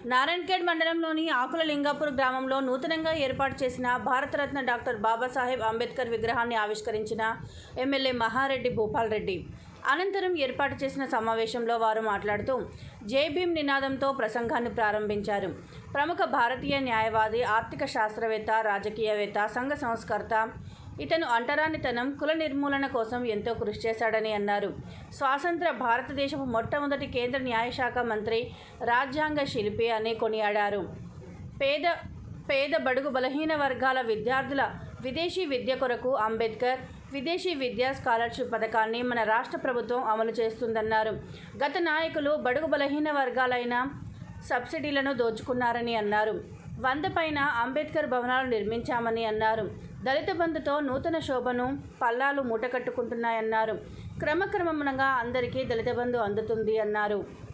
నారాయణఖేడ్ మండలంలోని ఆకుల లింగాపూర్ గ్రామంలో నూతనంగా ఏర్పాటు చేసిన భారతరత్న డాక్టర్ బాబాసాహెబ్ అంబేద్కర్ విగ్రహాన్ని ఆవిష్కరించిన ఎమ్మెల్యే మహారెడ్డి భూపాల్ రెడ్డి అనంతరం ఏర్పాటు చేసిన సమావేశంలో వారు మాట్లాడుతూ జై భీమ్ నినాదంతో ప్రసంగాన్ని ప్రారంభించారు ప్రముఖ భారతీయ న్యాయవాది ఆర్థిక శాస్త్రవేత్త రాజకీయవేత్త సంఘ సంస్కర్త ఇతను అంటరానితనం కుల నిర్మూలన కోసం ఎంతో కృషి చేశాడని అన్నారు స్వాతంత్ర భారతదేశపు మొట్టమొదటి కేంద్ర న్యాయశాఖ మంత్రి రాజ్యాంగ శిల్పి అని కొనియాడారు పేద పేద బడుగు బలహీన వర్గాల విద్యార్థుల విదేశీ విద్య కొరకు అంబేద్కర్ విదేశీ విద్యా స్కాలర్షిప్ పథకాన్ని మన రాష్ట్ర ప్రభుత్వం అమలు చేస్తుందన్నారు గత నాయకులు బడుగు బలహీన వర్గాలైన సబ్సిడీలను దోచుకున్నారని అన్నారు వంద పైన అంబేద్కర్ భవనాలు నిర్మించామని అన్నారు దళిత బంధుతో నూతన శోభను పల్లాలు మూటకట్టుకుంటున్నాయన్నారు క్రమక్రమంగా అందరికీ దళిత బంధు అందుతుంది అన్నారు